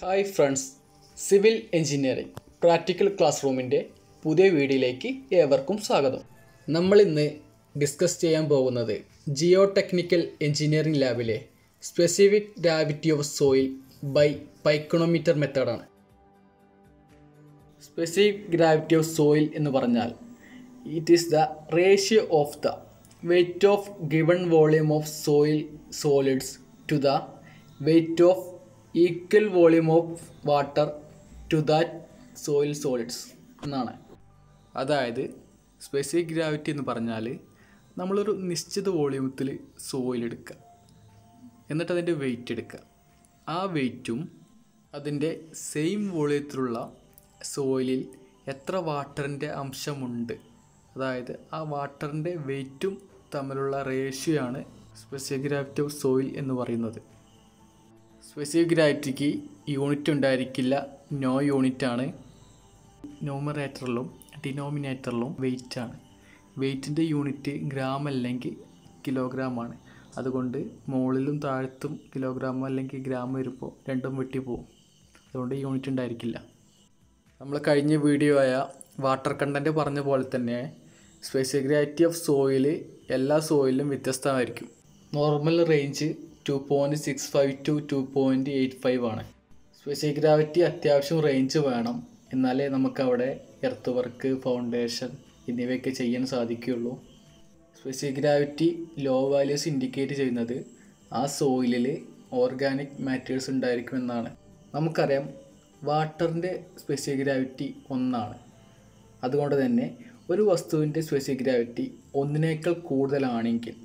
hi friends civil engineering practical class റൂമിൻ്റെ പുതിയ വീഡിയോയിലേക്ക് ഏവർക്കും സ്വാഗതം നമ്മൾ ഇന്ന് ഡിസ്കസ് ചെയ്യാൻ പോകുന്നത് ജിയോ ടെക്നിക്കൽ എഞ്ചിനീയറിംഗ് ലാബിലെ specific gravity of soil by pycnometer മെത്തേഡാണ് സ്പെസിഫിക് ഗ്രാവിറ്റി ഓഫ് സോയിൽ എന്ന് പറഞ്ഞാൽ it is the ratio of the weight of given volume of soil solids to the weight of equal volume of water to that soil solids എന്നാണ് അതായത് specific gravity എന്ന് പറഞ്ഞാൽ നമ്മളൊരു നിശ്ചിത വോളിയത്തിൽ soil എടുക്കുക എന്നിട്ട് അതിൻ്റെ വെയിറ്റ് എടുക്കുക ആ വെയിറ്റും അതിൻ്റെ സെയിം വോളിയത്തിലുള്ള സോയിലിൽ എത്ര വാട്ടറിൻ്റെ അംശമുണ്ട് അതായത് ആ വാട്ടറിൻ്റെ വെയിറ്റും തമ്മിലുള്ള റേഷ്യോ ആണ് സ്പെസിഫിക് ഗ്രാവിറ്റി ഓഫ് സോയിൽ എന്ന് പറയുന്നത് സ്പെസിഫിക് ഗ്രാവിറ്റിക്ക് യൂണിറ്റ് ഉണ്ടായിരിക്കില്ല നോ യൂണിറ്റ് ആണ് ന്യൂമറേറ്ററിലും ഡിനോമിനേറ്ററിലും വെയിറ്റ് ആണ് വെയിറ്റിൻ്റെ യൂണിറ്റ് ഗ്രാം അല്ലെങ്കിൽ കിലോഗ്രാം ആണ് അതുകൊണ്ട് മുകളിലും താഴത്തും കിലോഗ്രാം അല്ലെങ്കിൽ ഗ്രാം വരുമ്പോൾ രണ്ടും വെട്ടി പോകും അതുകൊണ്ട് യൂണിറ്റ് ഉണ്ടായിരിക്കില്ല നമ്മൾ കഴിഞ്ഞ വീഡിയോ ആയ വാട്ടർ കണ്ടൻറ്റ് പറഞ്ഞ പോലെ തന്നെ സ്പെസിഫിക് ഗ്രാവിറ്റി ഓഫ് സോയിൽ എല്ലാ സോയിലും വ്യത്യസ്തമായിരിക്കും normal range two point six five to two point eight five ആണ് സ്പെസിഫിക് ഗ്രാവിറ്റി അത്യാവശ്യം റേഞ്ച് വേണം എന്നാലേ നമുക്കവിടെ എർത്ത് വർക്ക് ഫൗണ്ടേഷൻ എന്നിവയൊക്കെ ചെയ്യാൻ സാധിക്കുകയുള്ളൂ specific gravity low values indicate ചെയ്യുന്നത് ആ സോയിലിൽ ഓർഗാനിക് മാറ്റേഴ്സ് ഉണ്ടായിരിക്കുമെന്നാണ് നമുക്കറിയാം വാട്ടറിൻ്റെ സ്പെസിഫിക് ഗ്രാവിറ്റി ഒന്നാണ് അതുകൊണ്ട് തന്നെ ഒരു വസ്തുവിൻ്റെ സ്പെസിഫിക് ഗ്രാവിറ്റി ഒന്നിനേക്കാൾ കൂടുതലാണെങ്കിൽ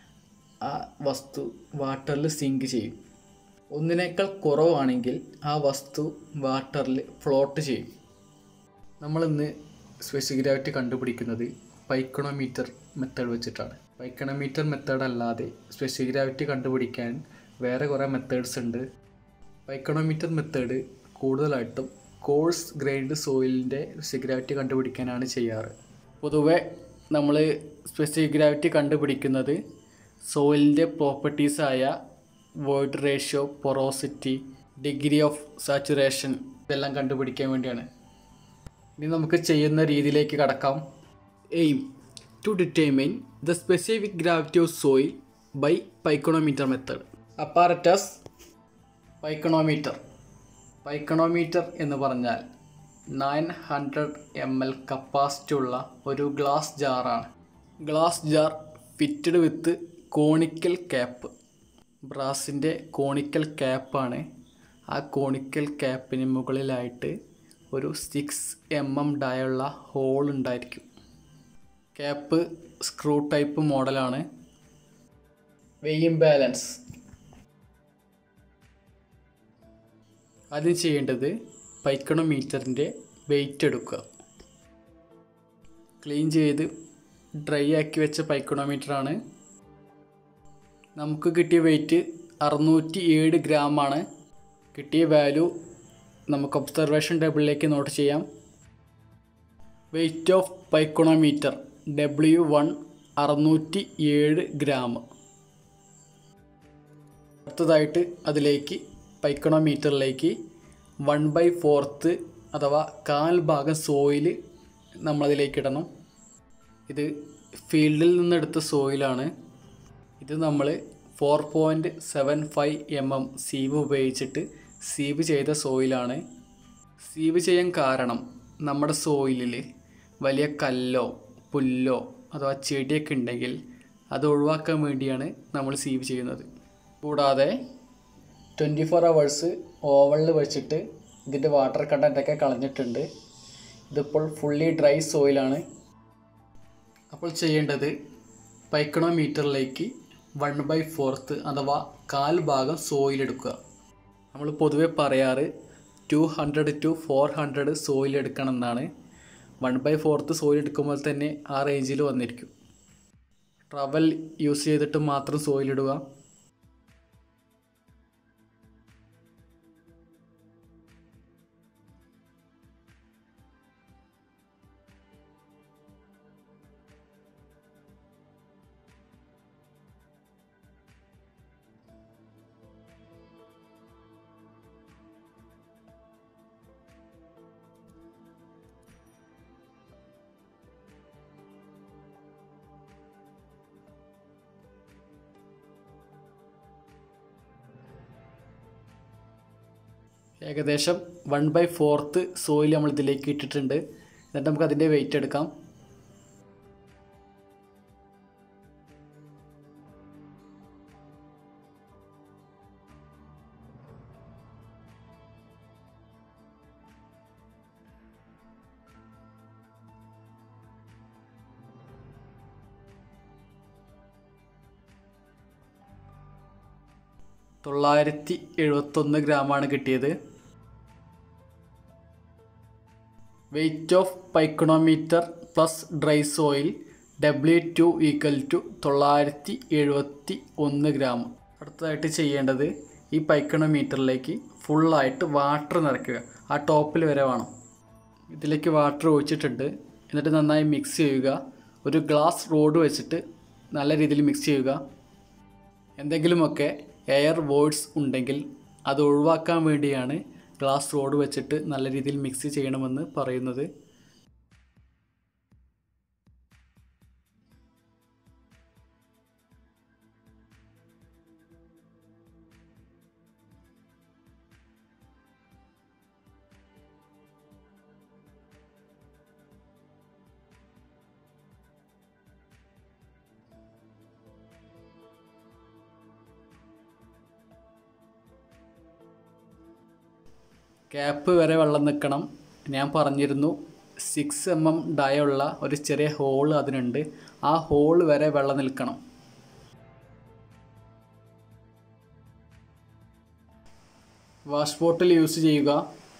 ആ വസ്തു വാട്ടറിൽ സിങ്ക് ചെയ്യും ഒന്നിനേക്കാൾ കുറവാണെങ്കിൽ ആ വസ്തു വാട്ടറിൽ ഫ്ലോട്ട് ചെയ്യും നമ്മളിന്ന് സ്പെസിഫിക് ഗ്രാവിറ്റി കണ്ടുപിടിക്കുന്നത് പൈക്കണോമീറ്റർ മെത്തേഡ് വെച്ചിട്ടാണ് പൈക്കണോമീറ്റർ മെത്തേഡ് അല്ലാതെ സ്പെസിഫിക് ഗ്രാവിറ്റി കണ്ടുപിടിക്കാൻ വേറെ കുറേ മെത്തേഡ്സ് ഉണ്ട് പൈക്കണോമീറ്റർ മെത്തേഡ് കൂടുതലായിട്ടും കോഴ്സ് ഗ്രൈൻഡ് സോയിലിൻ്റെ സ്പെസിഫിക് ഗ്രാവിറ്റി കണ്ടുപിടിക്കാനാണ് ചെയ്യാറ് പൊതുവെ നമ്മൾ സ്പെസിഫിക് ഗ്രാവിറ്റി കണ്ടുപിടിക്കുന്നത് സോയിലിൻ്റെ പ്രോപ്പർട്ടീസായ void ratio porosity degree of saturation ഇതെല്ലാം കണ്ടുപിടിക്കാൻ വേണ്ടിയാണ് ഇനി നമുക്ക് ചെയ്യുന്ന രീതിയിലേക്ക് കടക്കാം aim to determine the specific gravity of soil by pycnometer method apparatus pycnometer pycnometer എന്ന് പറഞ്ഞാൽ nine hundred M L capacity ഉള്ള ഒരു ഗ്ലാസ് ജാറാണ് glass jar fitted with conical cap ബ്രാസിൻ്റെ കോണിക്കൽ ക്യാപ്പാണ് ആ കോണിക്കൽ ക്യാപ്പിന് മുകളിലായിട്ട് ഒരു സിക്സ് എം എം ഡായുള്ള ഹോൾ ഉണ്ടായിരിക്കും ക്യാപ്പ് സ്ക്രൂ ടൈപ്പ് മോഡലാണ് വെയ്യും ബാലൻസ് ആദ്യം ചെയ്യേണ്ടത് പൈക്കണോമീറ്ററിൻ്റെ വെയിറ്റ് എടുക്കുക ക്ലീൻ ചെയ്ത് ഡ്രൈ ആക്കി വെച്ച പൈക്കണോമീറ്ററാണ് നമുക്ക് കിട്ടിയ വെയിറ്റ് അറുന്നൂറ്റി ഏഴ് ഗ്രാമാണ് കിട്ടിയ വാല്യൂ നമുക്ക് ഒബ്സർവേഷൻ ടേബിളിലേക്ക് നോട്ട് ചെയ്യാം weight of pycnometer W one അറുന്നൂറ്റി ഏഴ് ഗ്രാം അടുത്തതായിട്ട് അതിലേക്ക് പൈക്കണോമീറ്ററിലേക്ക് വൺ ബൈ ഫോർത്ത് അഥവാ കാൽ ഭാഗം സോയിൽ നമ്മളതിലേക്ക് ഇടണം ഇത് ഫീൽഡിൽ നിന്നെടുത്ത സോയിലാണ് ഇത് നമ്മൾ four point seven five M M sieve ഉപയോഗിച്ചിട്ട് സീവ് ചെയ്ത സോയിലാണ് സീവ് ചെയ്യാൻ കാരണം നമ്മുടെ സോയിലിൽ വലിയ കല്ലോ പുല്ലോ അഥവാ ചെടിയൊക്കെ ഉണ്ടെങ്കിൽ അത് ഒഴിവാക്കാൻ വേണ്ടിയാണ് നമ്മൾ സീവ് ചെയ്യുന്നത് കൂടാതെ ട്വൻറ്റി ഫോർ അവേഴ്സ് ഓവണിൽ വെച്ചിട്ട് ഇതിൻ്റെ വാട്ടർ കണ്ടൻറ്റൊക്കെ കളഞ്ഞിട്ടുണ്ട് ഇതിപ്പോൾ ഫുള്ളി ഡ്രൈ സോയിലാണ് അപ്പോൾ ചെയ്യേണ്ടത് പൈക്കണോമീറ്ററിലേക്ക് വൺ ബൈ ഫോർത്ത് അഥവാ കാൽ ഭാഗം സോയിൽ എടുക്കുക നമ്മൾ പൊതുവെ പറയാറ് two hundred to four hundred soil എടുക്കണം എന്നാണ് വൺ ബൈ ഫോർത്ത് സോയിൽ എടുക്കുമ്പോൾ തന്നെ ആ റേഞ്ചിൽ വന്നിരിക്കും ട്രവൽ യൂസ് ചെയ്തിട്ട് മാത്രം സോയിൽ ഇടുക ഏകദേശം വൺ ബൈ ഫോർത്ത് സോയിൽ നമ്മൾ ഇതിലേക്ക് ഇട്ടിട്ടുണ്ട് എന്നിട്ട് നമുക്ക് അതിൻ്റെ വെയിറ്റ് എടുക്കാം തൊള്ളായിരത്തി എഴുപത്തൊന്ന് ഗ്രാമാണ് കിട്ടിയത് weight of pycnometer plus dry soil W two equal to തൊള്ളായിരത്തി എഴുപത്തി ഒന്ന് ഗ്രാം അടുത്തതായിട്ട് ചെയ്യേണ്ടത് ഈ പൈക്കണോമീറ്ററിലേക്ക് ഫുള്ളായിട്ട് വാട്ടർ നിറയ്ക്കുക ആ ടോപ്പിൽ വരെ വേണം ഇതിലേക്ക് വാട്ടർ ഒഴിച്ചിട്ടുണ്ട് എന്നിട്ട് നന്നായി മിക്സ് ചെയ്യുക ഒരു ഗ്ലാസ് റോഡ് വെച്ചിട്ട് നല്ല രീതിയിൽ മിക്സ് ചെയ്യുക എന്തെങ്കിലുമൊക്കെ എയർ വോയിഡ്സ് ഉണ്ടെങ്കിൽ അത് ഒഴിവാക്കാൻ വേണ്ടിയാണ് ഗ്ലാസ് റോഡ് വെച്ചിട്ട് നല്ല രീതിയിൽ മിക്സ് ചെയ്യണമെന്ന് പറയുന്നത് ക്യാപ്പ് വരെ വെള്ളം നിൽക്കണം ഞാൻ പറഞ്ഞിരുന്നു സിക്സ് എം എം ഡയുള്ള ഒരു ചെറിയ ഹോള് അതിനുണ്ട് ആ ഹോൾ വരെ വെള്ളം നിൽക്കണം വാഷ് ബോട്ടിൽ യൂസ് ചെയ്യുക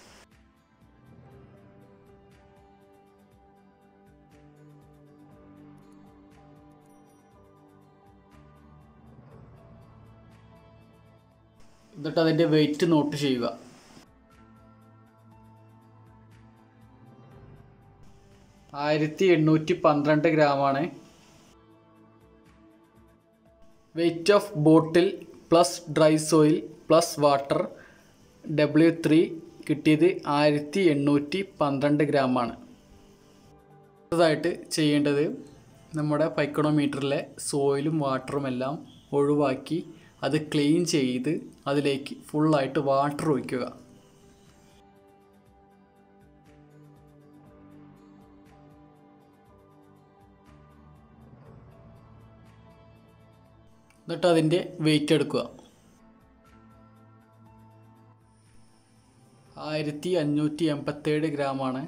എന്നിട്ട് അതിൻ്റെ വെയിറ്റ് നോട്ട് ചെയ്യുക ആയിരത്തി എണ്ണൂറ്റി പന്ത്രണ്ട് ഗ്രാമാണ് weight of bottle plus dry soil plus water W three കിട്ടിയത് ആയിരത്തി എണ്ണൂറ്റി പന്ത്രണ്ട് ഗ്രാമാണ് അടുത്തതായിട്ട് ചെയ്യേണ്ടത് നമ്മുടെ പൈക്കണോമീറ്ററിലെ സോയിലും വാട്ടറും എല്ലാം ഒഴിവാക്കി അത് ക്ലീൻ ചെയ്ത് അതിലേക്ക് ഫുള്ളായിട്ട് വാട്ടർ ഒഴിക്കുക എന്നിട്ട് അതിൻ്റെ വെയിറ്റ് എടുക്കുക ആയിരത്തി അഞ്ഞൂറ്റി എൺപത്തേഴ് ഗ്രാമാണ്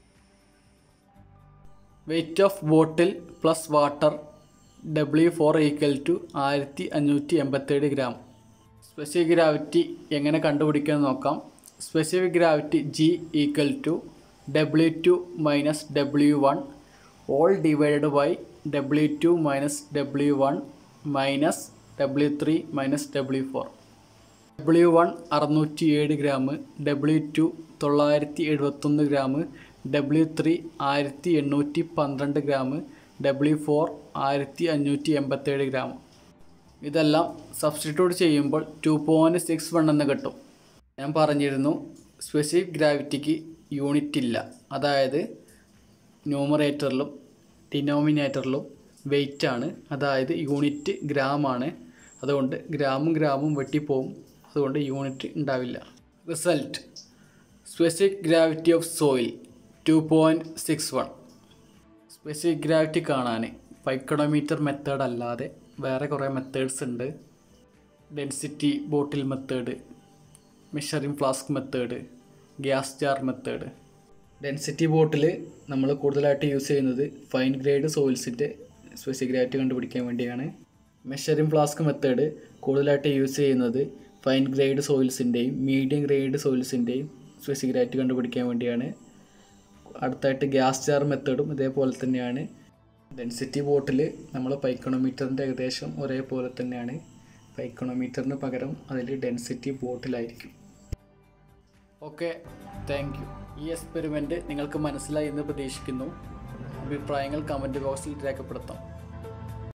weight of bottle plus water W four equal to ആയിരത്തി അഞ്ഞൂറ്റി എൺപത്തേഴ് ഗ്രാം സ്പെസിഫിക് ഗ്രാവിറ്റി എങ്ങനെ കണ്ടുപിടിക്കാമെന്ന് നോക്കാം specific gravity G equal to W two minus W one all divided by W two minus W one minus W three minus W four W one അറുന്നൂറ്റി ഏഴ് gram W to തൊള്ളായിരത്തി എഴുപത്തൊന്ന് gram W three ആയിരത്തി എണ്ണൂറ്റി പന്ത്രണ്ട് gram W four ആയിരത്തി അഞ്ഞൂറ്റി എൺപത്തേഴ് ഗ്രാം ഇതെല്ലാം സബ്സ്റ്റിറ്റ്യൂട്ട് ചെയ്യുമ്പോൾ ടു പോയിൻറ്റ് സിക്സ് വൺ എന്ന് കിട്ടും ഞാൻ പറഞ്ഞിരുന്നു സ്പെസിഫിക് ഗ്രാവിറ്റിക്ക് യൂണിറ്റ് ഇല്ല അതായത് ന്യൂമറേറ്ററിലും ഡിനോമിനേറ്ററിലും വെയിറ്റ് ആണ് അതായത് യൂണിറ്റ് ഗ്രാം ആണ് അതുകൊണ്ട് ഗ്രാമും ഗ്രാമും വെട്ടിപ്പോവും അതുകൊണ്ട് യൂണിറ്റ് ഉണ്ടാവില്ല result specific gravity of soil two point six one specific gravity കാണാൻ പൈക്കണോമീറ്റർ മെത്തേഡ് അല്ലാതെ വേറെ കുറേ മെത്തേഡ്സ് ഉണ്ട് density bottle method measuring flask method gas jar method density bottle നമ്മൾ കൂടുതലായിട്ട് യൂസ് ചെയ്യുന്നത് ഫൈൻ ഗ്രേഡ് സോയിൽസിൻ്റെ സ്പെസിഫിക് ഗ്രാവിറ്റി കണ്ടുപിടിക്കാൻ വേണ്ടിയാണ് മെഷറിംഗ് ഫ്ലാസ്ക് മെത്തേഡ് കൂടുതലായിട്ട് യൂസ് ചെയ്യുന്നത് ഫൈൻ ഗ്രേഡ് സോയിൽസിൻ്റെയും മീഡിയം ഗ്രേഡ് സോയിൽസിൻ്റെയും സ്പെസിഫിക് ഗ്രാവിറ്റി കണ്ടുപിടിക്കാൻ വേണ്ടിയാണ് അടുത്തായിട്ട് ഗ്യാസ് ജാർ മെത്തേഡും ഇതേപോലെ തന്നെയാണ് ഡെൻസിറ്റി ബോട്ടിൽ നമ്മൾ പൈക്കണോമീറ്ററിൻ്റെ ഏകദേശം ഒരേപോലെ തന്നെയാണ് പൈക്കണോമീറ്ററിന് പകരം അതിൽ ഡെൻസിറ്റി ബോട്ടിലായിരിക്കും ഓക്കെ താങ്ക് യു ഈ എക്സ്പെരിമെൻറ്റ് നിങ്ങൾക്ക് മനസ്സിലായി എന്ന് പ്രതീക്ഷിക്കുന്നു അഭിപ്രായങ്ങൾ കമൻറ്റ് ബോക്സിൽ രേഖപ്പെടുത്താം